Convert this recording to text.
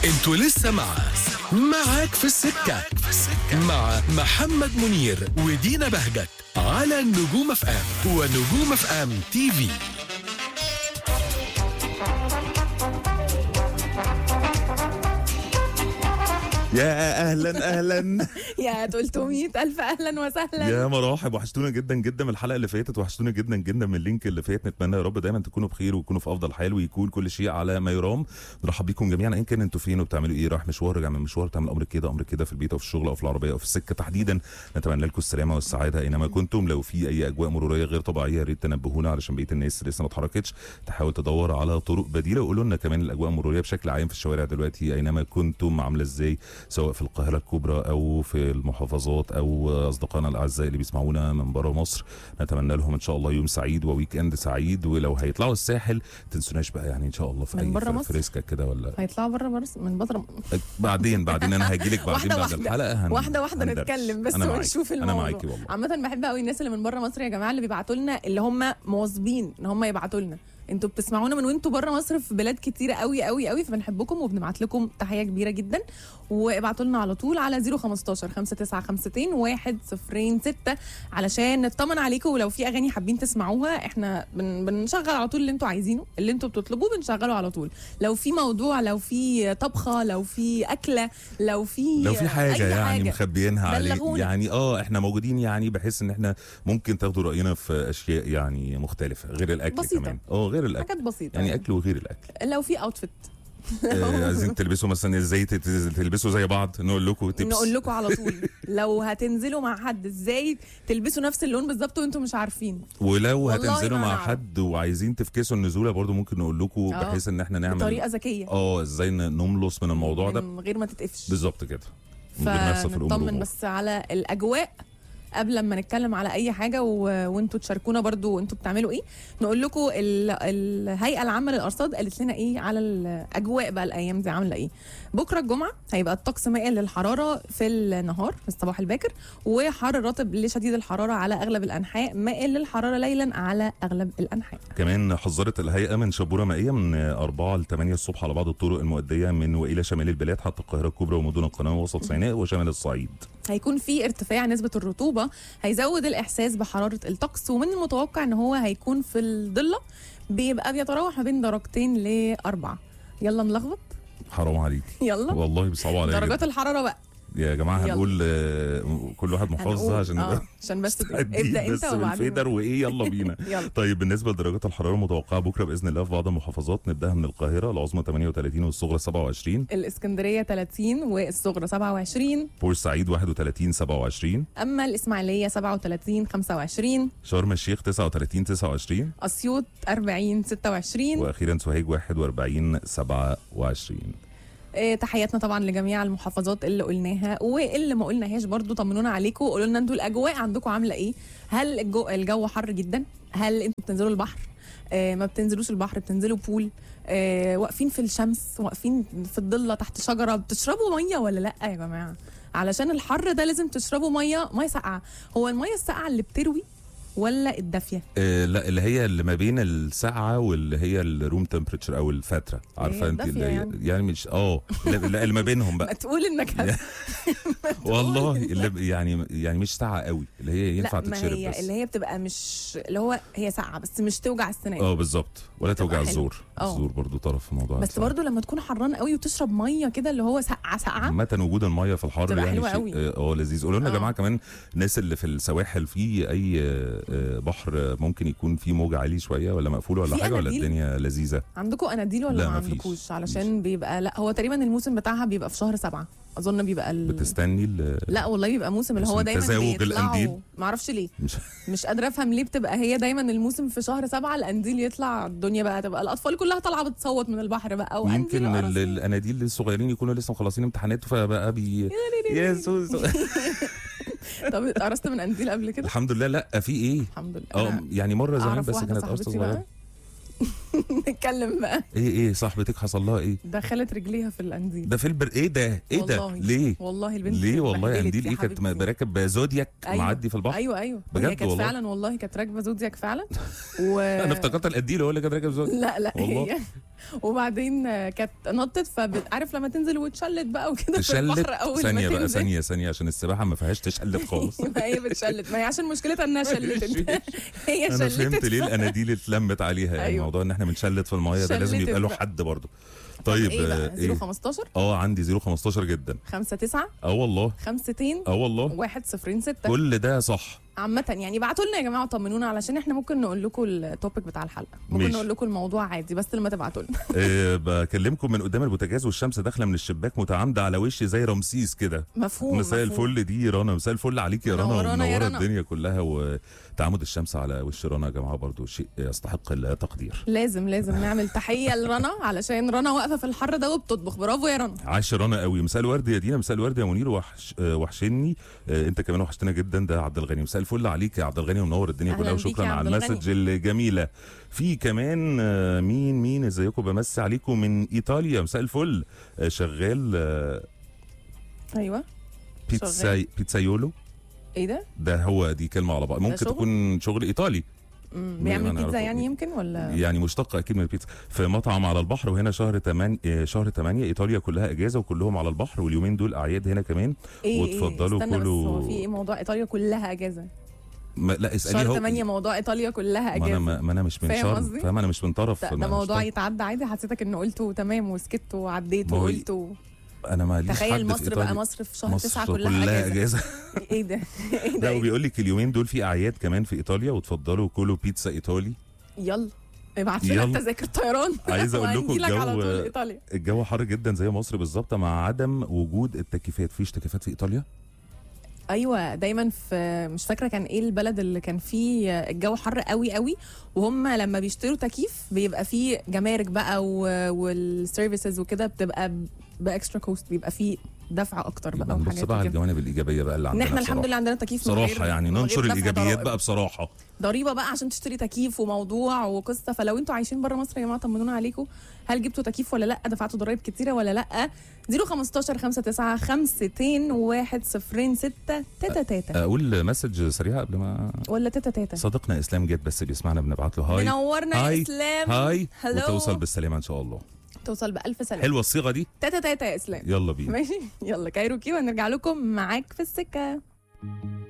انتوا لسه مع معاك في السكة مع محمد منير ودينا بهجت على نجوم اف ام ونجوم اف ام تي في يا اهلا اهلا يا 300 ألف أهلا وسهلا يا مراحب وحشتونا جدا جدا من الحلقه اللي فاتت وحشتونا جدا جدا من اللينك اللي فات نتمنى يا رب دايما تكونوا بخير وتكونوا في افضل حال ويكون كل شيء على ما يرام نرحب بيكم جميعا ان كان انتوا فين وبتعملوا ايه رايح مشوار راجع من مشوار تعمل امر كده امر كده في البيت او في الشغل او في العربيه او في السكه تحديدا نتمنى لكم السلامه والسعاده اينما كنتم لو في اي اجواء مروريه غير طبيعيه يا ريت تنبهونا علشان بقيه الناس لسه ما اتحركتش تحاول تدور على طرق بديله وقولوا لنا كمان الاجواء المروريه بشكل عام في الشوارع دلوقتي اينما كنتم عامله ازاي سواء في القاهره الكبرى او في المحافظات او اصدقائنا الاعزاء اللي بيسمعونا من بره مصر نتمنى لهم ان شاء الله يوم سعيد وويك اند سعيد ولو هيطلعوا الساحل تنسوناش بقى يعني ان شاء الله في من اي بره ف- مصر؟ فريسكا كده ولا هيطلعوا بره برس من بره بعدين بعدين انا هاجي لك بعدين واحدة بعد واحدة. الحلقه هن... واحده واحده هندردش. نتكلم بس أنا معاكي. ونشوف انا الموضوع معاكي والله عامة بحب قوي الناس اللي من بره مصر يا جماعة اللي بيبعتوا لنا اللي هم مواظبين ان هم يبعتوا لنا انتوا بتسمعونا من وانتوا بره مصر في بلاد كتيره قوي قوي قوي فبنحبكم وبنبعت لكم تحيه كبيره جدا وابعتوا لنا على طول على 015 5952 106 علشان نطمن عليكم ولو في اغاني حابين تسمعوها احنا بن بنشغل على طول اللي انتوا عايزينه اللي انتوا بتطلبوه بنشغله على طول لو في موضوع لو في طبخه لو في اكله لو في لو في حاجه أي يعني حاجة. مخبيينها عليك بلغونا. يعني اه احنا موجودين يعني بحيث ان احنا ممكن تاخدوا راينا في اشياء يعني مختلفه غير الاكل بسيطة. كمان اه غير الاكل حاجات بسيطه يعني اكل وغير الاكل لو في اوتفيت آه، عايزين تلبسوا مثلا ازاي تت- تلبسوا زي بعض نقول لكم تبس نقول لكم على طول لو هتنزلوا مع حد ازاي تلبسوا نفس اللون بالظبط وانتم مش عارفين ولو والله هتنزلوا ما مع نعرف. حد وعايزين تفكسوا النزوله برضو ممكن نقول لكم آه. بحيث ان احنا نعمل بطريقه ذكيه اه ازاي ن- نملص من الموضوع ده من غير ما تتقفش بالظبط كده من غير ما يحصل في الامور فنطمن أمور. بس على الاجواء قبل ما نتكلم على اي حاجه و... وانتوا تشاركونا برضو وانتوا بتعملوا ايه نقول لكم ال... الهيئه العامه للارصاد قالت لنا ايه على الاجواء بقى الايام دي عامله ايه بكره الجمعه هيبقى الطقس مائل للحراره في النهار في الصباح الباكر وحر رطب لشديد الحراره على اغلب الانحاء مائل للحراره ليلا على اغلب الانحاء كمان حذرت الهيئه من شبوره مائيه من 4 ل 8 الصبح على بعض الطرق المؤديه من والى شمال البلاد حتى القاهره الكبرى ومدن القناه ووسط سيناء وشمال الصعيد هيكون في ارتفاع نسبة الرطوبة هيزود الإحساس بحرارة الطقس ومن المتوقع إن هو هيكون في الضلة بيبقى بيتراوح ما بين درجتين لأربعة يلا نلخبط حرام عليك يلا والله بيصعبوا عليا درجات جدا. الحرارة بقى يا جماعه يلا. هنقول آه، كل واحد محافظه هنقول- عشان آه، نبقى عشان بس مستعدين ابدأ بس أنت وبعدين بالفيدر وايه يلا بينا يلا طيب بالنسبه لدرجات الحراره المتوقعه بكره باذن الله في بعض المحافظات نبداها من القاهره العظمى 38 والصغرى 27 الإسكندرية 30 والصغرى 27 بورسعيد 31 27 أما الإسماعيلية 37 25 شرم الشيخ 39 29 أسيوط 40 26 واخيرا سوهاج 41 27 آه، تحياتنا طبعا لجميع المحافظات اللي قلناها واللي ما قلناهاش برضو طمنونا عليكم وقولوا لنا انتوا الاجواء عندكم عامله ايه هل الجو, الجو حر جدا هل انتوا بتنزلوا البحر آه ما بتنزلوش البحر بتنزلوا بول آه واقفين في الشمس واقفين في الضله تحت شجره بتشربوا ميه ولا لا يا جماعه علشان الحر ده لازم تشربوا ميه ميه ساقعه هو الميه الساقعه اللي بتروي ولا الدافيه آه لا اللي هي اللي ما بين الساعة واللي هي الروم تمبريتشر او الفترة عارفة انت دافية اللي هي يعني. يعني مش اه لا لا، اللي ما بينهم ما بقى تقول انك هت... والله اللي يعني يعني مش ساعة قوي اللي هي ينفع لا ما تتشرب هي بس اللي هي بتبقى مش اللي هو هي ساقعه بس مش توجع السنان اه بالظبط ولا بتبقى توجع حلوة. الزور اه. الزور برضو طرف في موضوع بس الساعة. برضو لما تكون حران قوي وتشرب ميه كده اللي هو ساقعه ساقعه عامة وجود المية في الحر بتبقى يعني حلوة شيء قوي. اه آه، لذيذ قولوا لنا يا اه. جماعة كمان الناس اللي في السواحل في اي آه، آه، بحر ممكن يكون فيه موج عالي شوية ولا مقفول ولا في حاجة ولا أناديل؟ الدنيا لذيذة عندكم اناديل ولا لا، ما مفيش. عندكوش علشان بيبقى لا هو تقريبا الموسم بتاعها بيبقى في شهر سبعة اظن بيبقى ال... بتستني ال- لا والله بيبقى موسم اللي هو موسم دايما تزاوج بيطلعوا القنديل؟ ما اعرفش ليه مش مش قادره افهم ليه بتبقى هي دايما الموسم في شهر سبعة القنديل يطلع الدنيا بقى تبقى الاطفال كلها طالعه بتصوت من البحر بقى وقنديل يمكن ال- وقراصين. الاناديل الصغيرين يكونوا لسه مخلصين امتحانات فبقى بي يا سوسو طب اتقرصت من قنديل قبل كده الحمد لله لا في ايه الحمد لله اه أنا يعني مره زمان أعرف بس واحدة كانت قرصه صاحبتي صغيره بقى. نتكلم بقى ايه ايه صاحبتك حصل لها ايه دخلت رجليها في القنديل ده في البر ايه ده ايه ده والله. ليه والله البنت ليه والله اتبهدلت قنديل يا ايه كانت حبيبتي. براكب زودياك أيوة. معدي في البحر ايوه ايوه بجد هي كانت والله؟ فعلا والله كانت راكبه زودياك فعلا و انا افتكرت القنديل هو اللي كان راكب زودياك لا لا والله. هي وبعدين آه، كانت نطت فعارف لما تنزل وتشلت بقى وكده في تشلت البحر اول ثانيه ما بقى تنزل ثانيه ثانيه عشان السباحه ما فيهاش تشلت خالص ما هي بتشلت ما هي عشان مشكلتها انها شلتت هي انا شلتت فهمت ليه ف- الاناديل اتلمت عليها يعني أيوة. موضوع ان احنا بنشلت في المايه ده لازم شلتت يبقى له بقى. حد برضه طيب ايه آه، بقى 0 15 اه عندي 0 15 جدا 5 9 اه والله 5 اه والله 1 0 6 كل ده صح عامة يعني ابعتوا لنا يا جماعة طمنونا علشان احنا ممكن نقول لكم التوبيك بتاع الحلقة ممكن ماشي. نقول لكم الموضوع عادي بس لما تبعتوا لنا أه بكلمكم من قدام البوتاجاز والشمس داخله من الشباك متعامده على وشي زي رمسيس كده مفهوم مساء مفهوم. الفل دي رنا مساء الفل عليك يا رنا منورانا يا ومنوره رنا. الدنيا كلها وتعامد الشمس على وش رنا يا جماعه برضو شيء يستحق التقدير لازم لازم نعمل تحية لرنا علشان رنا واقفة في الحر ده وبتطبخ برافو يا رنا عاش رنا قوي مساء الورد يا دينا مساء الورد يا منير وحش آه، وحشني آه، انت كمان وحشتنا جدا ده عبد الغني مساء الفل عليك يا عبد الغني ومنور الدنيا أهلاً كلها بيك وشكرا يا على عبد الغني. المسج الجميله في كمان آه، مين مين ازيكم بمسي عليكم من ايطاليا مساء الفل آه، شغال آه، ايوه بيتزا بيتزايولو ايه ده؟ ده هو دي كلمه على بعض ممكن شغل؟ تكون شغل ايطالي مم، مين بيعمل أنا بيتزا أعرفه؟ يعني يمكن ولا يعني مشتقه اكيد من البيتزا في مطعم على البحر وهنا شهر 8 شهر 8 ايطاليا كلها اجازه وكلهم على البحر واليومين دول اعياد هنا كمان ايه وتفضلوا إيه؟ استنى بس كله- هو في ايه موضوع ايطاليا كلها اجازة ما لا اساليه شهر هو 8 موضوع ايطاليا كلها ما انا اجازة ما ما انا مش من فاهم شرم قصدي؟ فاهم انا مش من طرف ده, ما ده أنا مش موضوع طرف. يتعدى عادي حسيتك انه قلته تمام وسكت وعديت ما هو وقلت و... انا ماليش حد تخيل في مصر بقى إيطاليا. مصر في شهر مصر 9 كلها, كلها, اجازة اجازه ايه ده؟ ايه لا ده؟ إيه؟ وبيقول لك اليومين دول في اعياد كمان في ايطاليا وتفضلوا كلوا بيتزا ايطالي يلا ابعت لنا يلا. تذاكر طيران عايز أقول لكم وهنجيلك على الجو- طول ايطاليا الجو حر جدا زي مصر بالظبط مع عدم وجود التكييفات فيش تكييفات في ايطاليا ايوه دايما في مش فاكره كان ايه البلد اللي كان فيه الجو حر قوي قوي وهم لما بيشتروا تكييف بيبقى فيه جمارك بقى والسيرفيسز وكده بتبقى باكسترا كوست بيبقى فيه دفع اكتر بقى يبقى نبص وحاجات بقى على وكده الجوانب الايجابيه بقى اللي ان عندنا احنا الحمد بصراحة. لله عندنا تكييف من غير- بصراحه يعني من غير ننشر دفع الايجابيات ضرائب. بقى بصراحه ضريبه بقى عشان تشتري تكييف وموضوع وقصه فلو انتوا عايشين بره مصر يا جماعه طمنونا عليكم هل جبتوا تكييف ولا لا دفعتوا ضرائب كتيره ولا لا 015 59 52 1 0 6 تاتا تاتا اقول مسج سريعه قبل ما ولا تاتا تاتا صديقنا اسلام جد بس بيسمعنا بنبعت له هاي منورنا يا هاي اسلام هاي هلو. وتوصل بالسلامه ان شاء الله توصل بألف سلامة حلوه الصيغه دي تاتا تاتا يا اسلام يلا بينا ماشي يلا كايروكي وهنرجع لكم معاك في السكه